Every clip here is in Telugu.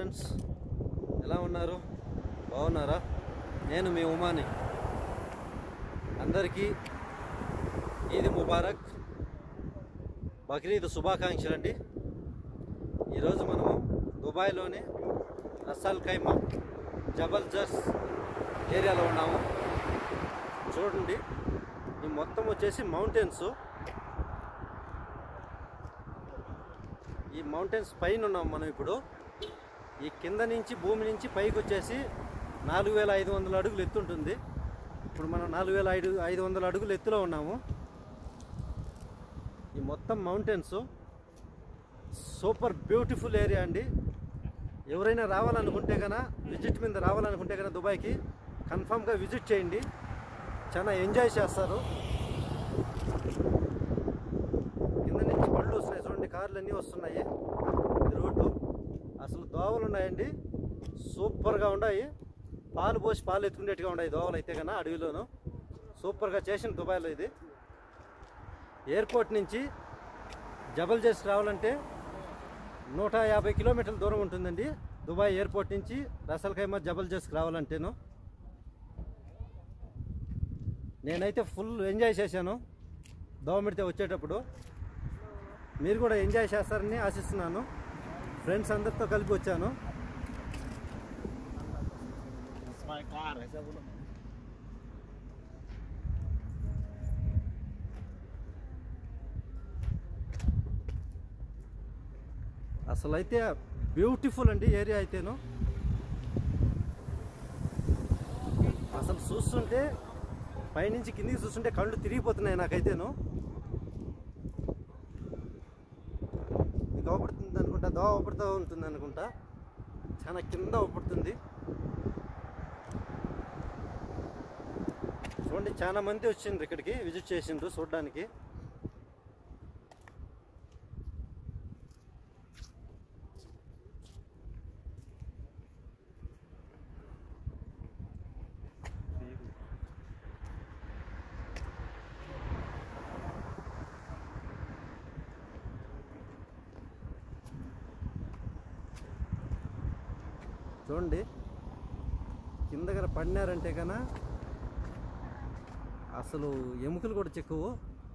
ఫ్రెండ్స్ ఎలా ఉన్నారు బాగున్నారా నేను మీ ఉమాని అందరికీ ఈద్ ముబారక్ బక్రీద్ శుభాకాంక్షలు అండి ఈరోజు మనము దుబాయ్లోని రసల్ ఖైమా జబల్ జస్ ఏరియాలో ఉన్నాము చూడండి ఈ మొత్తం వచ్చేసి మౌంటైన్స్ ఈ మౌంటైన్స్ పైన ఉన్నాం మనం ఇప్పుడు ఈ కింద నుంచి భూమి నుంచి పైకి వచ్చేసి నాలుగు వేల ఐదు వందల అడుగులు ఎత్తు ఉంటుంది ఇప్పుడు మనం నాలుగు వేల ఐదు ఐదు వందల అడుగులు ఎత్తులో ఉన్నాము ఈ మొత్తం మౌంటైన్స్ సూపర్ బ్యూటిఫుల్ ఏరియా అండి ఎవరైనా రావాలనుకుంటే కనుక విజిట్ మీద రావాలనుకుంటే కనుక దుబాయ్కి కన్ఫామ్గా విజిట్ చేయండి చాలా ఎంజాయ్ చేస్తారు కింద నుంచి పళ్ళు వస్తున్నాయి చూడండి కార్లు అన్నీ వస్తున్నాయి ఇది రోడ్డు అసలు దోవలు ఉన్నాయండి సూపర్గా ఉన్నాయి పాలు పోసి పాలు ఎత్తుకునేట్టుగా ఉన్నాయి దోవలు అయితే కన్నా అడవిలోను సూపర్గా చేసిన దుబాయ్లో ఇది ఎయిర్పోర్ట్ నుంచి జబల్ చేసి రావాలంటే నూట యాభై కిలోమీటర్ల దూరం ఉంటుందండి దుబాయ్ ఎయిర్పోర్ట్ నుంచి రసల్ ఖైమా జబల్ చేస్కి రావాలంటేను నేనైతే ఫుల్ ఎంజాయ్ చేశాను దోవమిడితే వచ్చేటప్పుడు మీరు కూడా ఎంజాయ్ చేస్తారని ఆశిస్తున్నాను ఫ్రెండ్స్ అందరితో కలిపి వచ్చాను Smile claro, ese es uno. అసలు అయితే బ్యూటిఫుల్ అండి ఏరియా అయితేను అసలు చూస్తుంటే పైనుంచి కిందికి చూస్తుంటే కళ్ళు తిరిగిపోతున్నాయి నాకైతేను మీకు అవపడుతుంది అనుకుంటా దోవ అవపడుతూ ఉంటుంది అనుకుంటా చాలా కింద అవపడుతుంది చూడండి చాలా మంది వచ్చిండ్రు ఇక్కడికి విజిట్ చేసిండ్రు చూడడానికి చూడండి కింద దగ్గర పడినారంటే కన్నా అసలు ఎముకలు కూడా చెక్కవు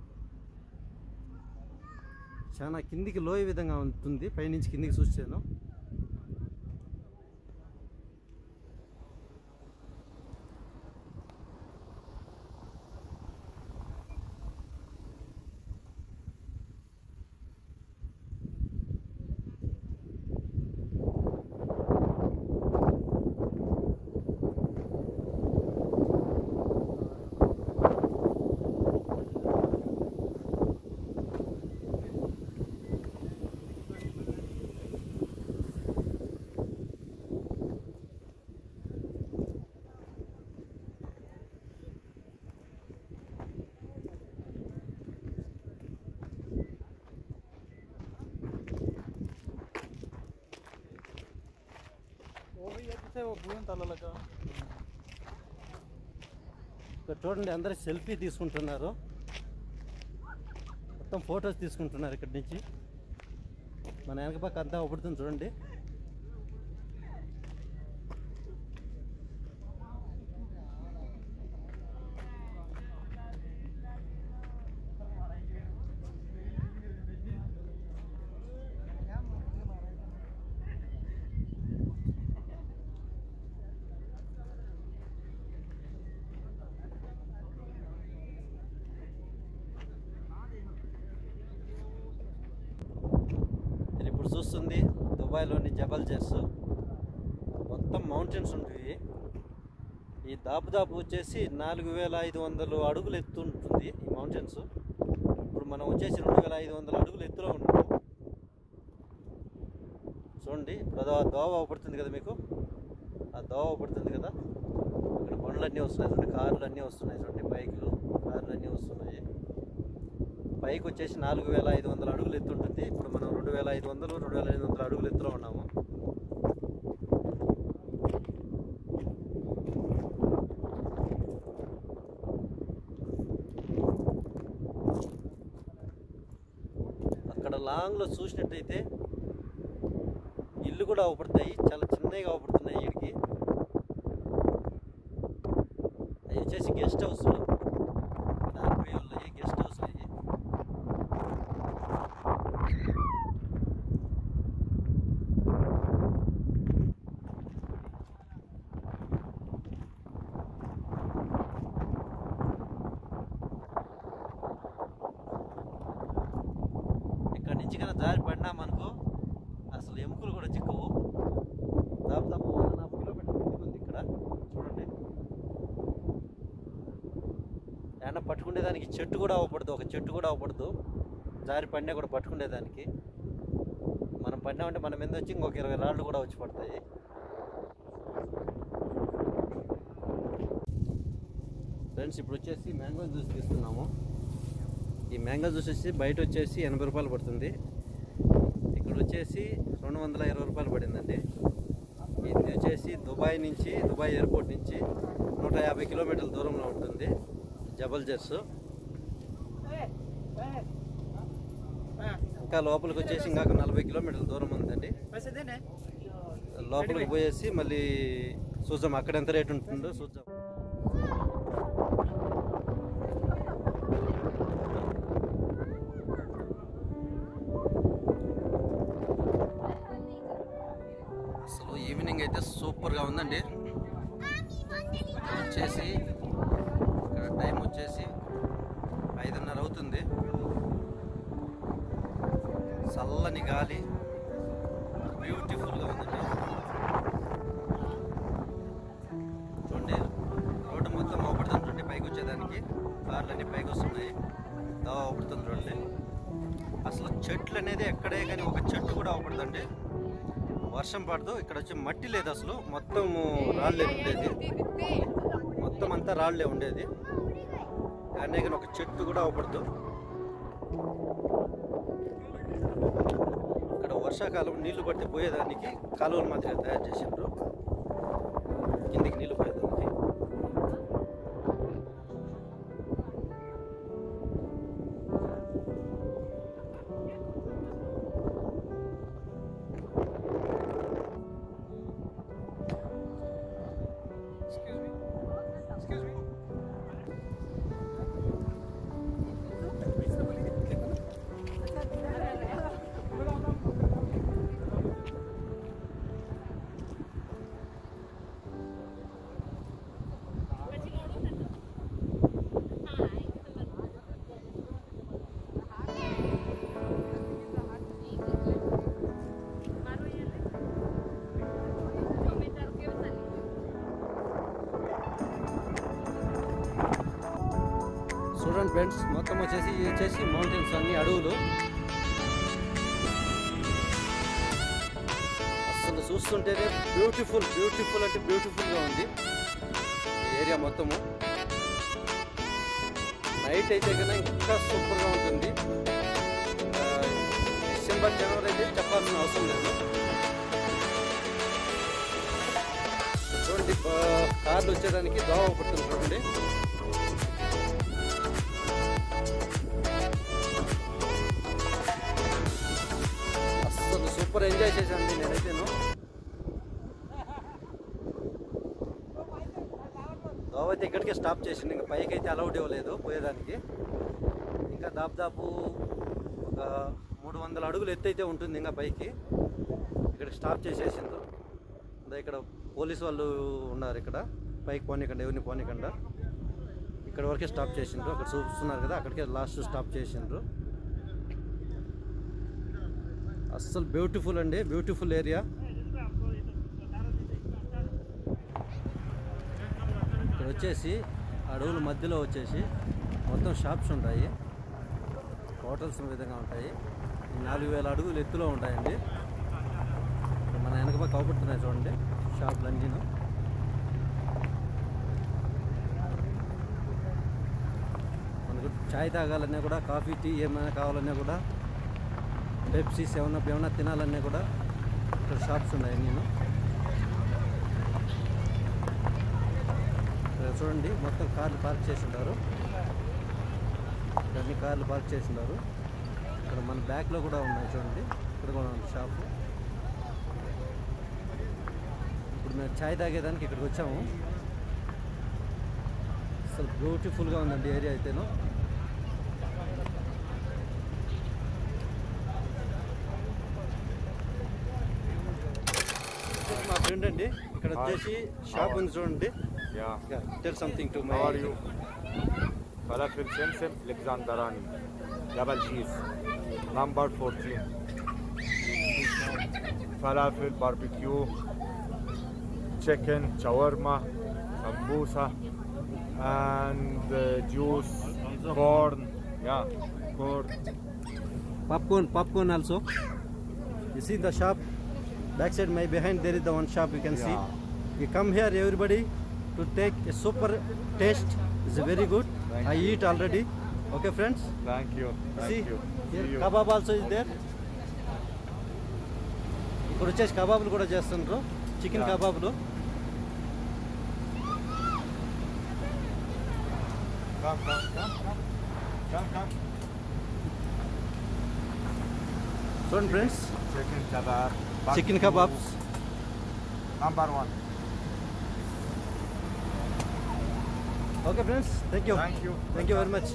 చాలా కిందికి లోయ విధంగా ఉంటుంది పైనుంచి కిందికి చూసాను वो भी है जिसे वो भून ताला लगा ఇక్కడ చూడండి అందరూ సెల్ఫీ తీసుకుంటున్నారు మొత్తం ఫొటోస్ తీసుకుంటున్నారు ఇక్కడి నుంచి మన వెనక పక్క అంతా ఒప్పుడుతుంది చూడండి మీరు ఇప్పుడు చూస్తుంది దుబాయ్లోని జబల్ జెస్ మొత్తం మౌంటైన్స్ ఉంటాయి ఈ దాపుదాపు వచ్చేసి నాలుగు వేల ఐదు వందలు అడుగులు ఎత్తు ఉంటుంది ఈ మౌంటైన్స్ ఇప్పుడు మనం వచ్చేసి రెండు వేల ఐదు వందల అడుగులు ఎత్తులో ఉన్నాము చూడండి ఇప్పుడు అదో ఆ దోవ అవపడుతుంది కదా మీకు ఆ దోవ అవపడుతుంది కదా ఇక్కడ బండ్లు అన్నీ వస్తున్నాయి చూడండి కార్లు అన్నీ వస్తున్నాయి చూడండి బైకులు కార్లు అన్నీ వస్తున్నాయి పైకి వచ్చేసి నాలుగు వేల ఐదు వందల అడుగులు ఎత్తు ఉంటుంది ఇప్పుడు మనం రెండు వేల ఐదు వందలు రెండు వేల ఐదు వందల అడుగులు ఎత్తులో ఉన్నాము అక్కడ లాంగ్లో చూసినట్టయితే ఇల్లు కూడా అవపడతాయి చాలా చిన్నగా అవపడుతున్నాయి వీడికి అవి వచ్చేసి గెస్ట్ హౌస్ దానిపై ఉన్నాయి గెస్ట్ హౌస్ అయ్యి ఇక్కడ నుంచి కన్నా జారి పడినామనుకో అసలు ఎముకలు కూడా చిక్కవు దాదాపు వన్ అండ్ హాఫ్ కిలోమీటర్ ముందుకు ఉంది ఇక్కడ చూడండి ఎండ పట్టుకునేదానికి చెట్టు కూడా అవ్వకూడదు ఒక చెట్టు కూడా అవ్వకూడదు జారి పడినా కూడా పట్టుకునేదానికి మనం పడినామంటే మన మీద వచ్చి ఇంకొక ఇరవై రాళ్ళు కూడా వచ్చి పడతాయి ఫ్రెండ్స్ ఇప్పుడు వచ్చేసి మ్యాంగో జ్యూస్ తీసుకున్నాము ఈ మ్యాంగో జ్యూస్ వచ్చి బయట వచ్చేసి ఎనభై రూపాయలు పడుతుంది ఇక్కడ వచ్చేసి రెండు వందల ఇరవై రూపాయలు పడిందండి ఇది వచ్చేసి దుబాయ్ నుంచి దుబాయ్ ఎయిర్పోర్ట్ నుంచి నూట యాభై కిలోమీటర్ల దూరంలో ఉంటుంది జబల్ జర్స్ ఇంకా లోపలికి వచ్చేసి ఇంకా నలభై కిలోమీటర్ల దూరం ఉందండి లోపలికి పోయేసి మళ్ళీ చూద్దాం అక్కడ ఎంత రేట్ ఉంటుందో చూద్దాం అసలు ఈవినింగ్ అయితే సూపర్గా ఉందండి ఇక్కడ వచ్చేసి ఇక్కడ టైం వచ్చేసి ఐదున్నర అవుతుంది చల్లని గాలి బ్యూటిఫుల్గా ఉందండి చూడండి రోడ్డు మొత్తం అవపడుతుంది చూడండి పైకి వచ్చేదానికి కార్లన్నీ పైకి వస్తున్నాయి దావ అవపడుతుంది చూడండి అసలు చెట్లు అనేది ఎక్కడే కానీ ఒక చెట్టు కూడా అవపడదండి వర్షం పడదు ఇక్కడ వచ్చి మట్టి లేదు అసలు మొత్తం రాళ్ళే ఉండేది మొత్తం అంతా రాళ్ళే ఉండేది కానీ కానీ ఒక చెట్టు కూడా అవపడదు ఇక్కడ వర్షాకాలం నీళ్లు పడితే పోయేదానికి కాలువలు మాత్రమే తయారు చేసిండ్రు కిందికి నీళ్లు పోయేదానికి Excuse me. Excuse me. చూడండి ఫ్రెండ్స్ మొత్తం వచ్చేసి ఇవి వచ్చేసి మౌంటైన్స్ అన్ని అడవులు అసలు చూస్తుంటేనే బ్యూటిఫుల్ బ్యూటిఫుల్ అంటే బ్యూటిఫుల్గా ఉంది ఈ ఏరియా మొత్తము నైట్ అయితే కన్నా ఇంకా సూపర్గా ఉంటుంది ఆ, డిసెంబర్ జనవరి అయితే చెప్పాల్సిన అవసరం లేదు చూడండి ఆ, కార్లు వచ్చేదానికి దోవ పడుతుంది చూడండి అసలు సూపర్ ఎంజాయ్ చేశాను నేనైతేను దోవ అయితే ఇక్కడికే స్టాప్ చేసింది ఇంకా పైకి అయితే అలౌడ్ ఇవ్వలేదు పోయేదానికి ఇంకా దాదాపు ఒక మూడు వందల అడుగులు ఎత్తు అయితే ఉంటుంది ఇంకా పైకి ఇక్కడ స్టాప్ చేసేసిండ్రు ఇంకా ఇక్కడ పోలీసు వాళ్ళు ఉన్నారు ఇక్కడ పైకి పోనీకండి ఎవరిని పోనీకుండా ఇక్కడ వరకే స్టాప్ చేసిండ్రు అక్కడ చూస్తున్నారు కదా అక్కడికే లాస్ట్ స్టాప్ చేసిండ్రు అస్సలు బ్యూటిఫుల్ అండి బ్యూటిఫుల్ ఏరియా ఇక్కడ వచ్చేసి అడవుల మధ్యలో వచ్చేసి మొత్తం షాప్స్ ఉంటాయి హోటల్స్ ఈ విధంగా ఉంటాయి ఈ నాలుగు వేల అడుగులు ఎత్తులో ఉంటాయండి ఇక్కడ మన వెనక పక్క అవపడుతున్నాయి చూడండి షాపులు అన్నీను మనకు చాయ్ తాగాలన్నా కూడా కాఫీ టీ ఏమైనా కావాలన్నా కూడా పెప్సీ సెవెన్ అప్ ఏమైనా తినాలన్నా కూడా ఇక్కడ షాప్స్ ఉన్నాయి నేను ఇక్కడ చూడండి మొత్తం కార్లు పార్క్ చేసి ఉంటారు ఇక్కడ అన్ని కార్లు పార్క్ చేసి ఉన్నారు ఇక్కడ మన బ్యాక్లో కూడా ఉన్నాయి చూడండి ఇక్కడ కూడా ఉంది షాపు మేము ఛాయ్ తాగేదానికి ఇక్కడికి వచ్చాము అసలు బ్యూటిఫుల్గా ఉందండి ఏరియా అయితేను మా ఫ్రెండ్ అండి ఇక్కడ వచ్చేసి షాప్ ఉంది చూడండి Yeah. Tell something to my How are you? Falafel Semsem Alexanderani. Double cheese. Number 14. Falafel barbecue. Chicken, shawarma, sambusa, and uh, juice, corn. Yeah, corn. popcorn popcorn also you see the shop back side my behind there is the one shop you can see Yeah. you come here everybody to take a super taste it's very good Thank i you. eat already okay friends Thank you. Thank see you. here See you. kebab also is there ఇక్కడ వచ్చేసి కబాబులు కూడా చేస్తుండ్రు చికెన్ Yeah. కబాబులు Come, come, come, come. Come, come. చూడండి friends Chicken kebab. Chicken barbecue, kebabs Number one. Okay friends thank you Thank you. Thank you very much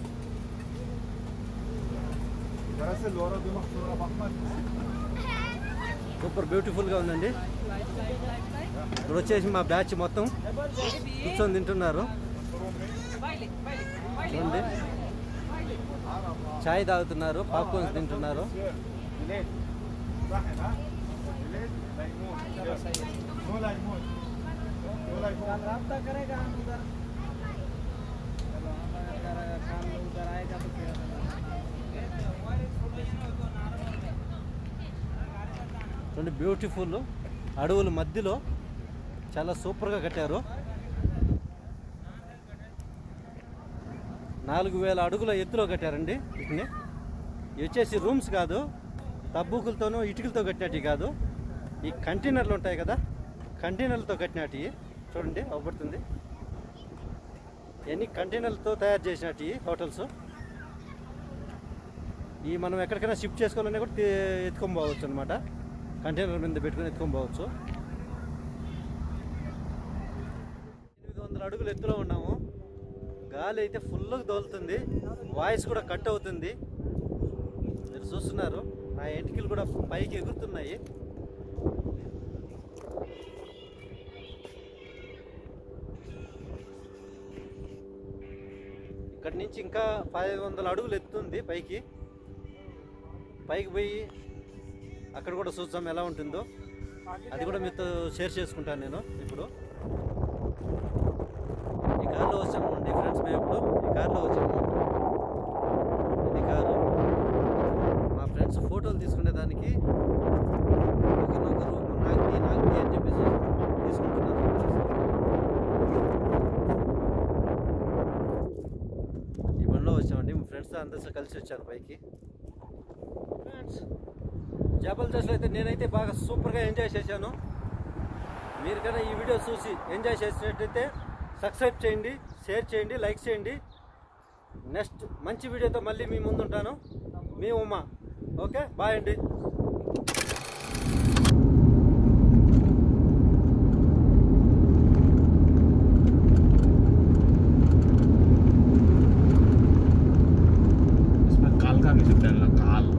دراسة اللي ورا دي محصورة بأحمد. Super బ్యూటిఫుల్గా ఉందండి ఇక్కడ వచ్చేసి మా బ్యాచ్ మొత్తం కూర్చొని తింటున్నారు చూడండి చాయ్ తాగుతున్నారు పాప్కార్న్స్ తింటున్నారు بلاد. واحد ها؟ بلاد ليمون. نو ليمون. نو ليمون. रास्ता करेगा हम उधर चलो हम अगर काम उधर आएगा तो फिर చూడండి బ్యూటిఫుల్ అడవుల మధ్యలో చాలా సూపర్గా కట్టారు నాలుగు వేల అడుగుల ఎత్తులో కట్టారండి వీటిని ఇవి వచ్చేసి రూమ్స్ కాదు తబ్బుకులతోనూ ఇటుకలతో కట్టినట్టు కాదు ఈ కంటైనర్లు ఉంటాయి కదా కంటైనర్లతో కట్టినట్టు చూడండి అవబడుతుంది ఇవన్నీ కంటైనర్లతో తయారు చేసినట్టు హోటల్స్ ఈ మనం ఎక్కడికైనా షిఫ్ట్ చేసుకోవాలన్నా కూడా తీ- ఎత్తుకొని పోవచ్చు అనమాట కంటైనర్ మీద పెట్టుకొని ఎత్తుకొని పోవచ్చు ఎనిమిది వందల అడుగులు ఎత్తులో ఉన్నాము గాలి అయితే ఫుల్గా తోలుతుంది వాయిస్ కూడా కట్ అవుతుంది మీరు చూస్తున్నారు నా ఎంటికలు కూడా పైకి ఎగురుతున్నాయి ఇక్కడ నుంచి ఇంకా పది వందల అడుగులు ఎత్తుంది పైకి పైకి పోయి అక్కడ కూడా చూద్దాం ఎలా ఉంటుందో అది కూడా మీతో షేర్ చేసుకుంటాను నేను ఇప్పుడు ఈ కార్లో వచ్చాము అండి ఫ్రెండ్స్ మేము ఇప్పుడు ఈ కార్లో వచ్చాము ఇది కారు మా ఫ్రెండ్స్ ఫోటోలు తీసుకునే దానికి ఒకరినొకరు నాకి నాకి అని చెప్పేసి తీసుకుంటున్నారు ఈ బండిలో వచ్చామండి మా ఫ్రెండ్స్ అందరితో కలిసి వచ్చాను పైకి ఫ్రెండ్స్ జబర్దస్త్లో అయితే నేనైతే బాగా సూపర్గా ఎంజాయ్ చేశాను మీరు కన్నా ఈ వీడియో చూసి ఎంజాయ్ చేసినట్టయితే సబ్స్క్రైబ్ చేయండి షేర్ చేయండి లైక్ చేయండి నెక్స్ట్ మంచి వీడియోతో మళ్ళీ మీ ముందు ఉంటాను మీ ఉమా ఓకే బాయ్ అండి इसमें काल का म्यूजिक डालना काल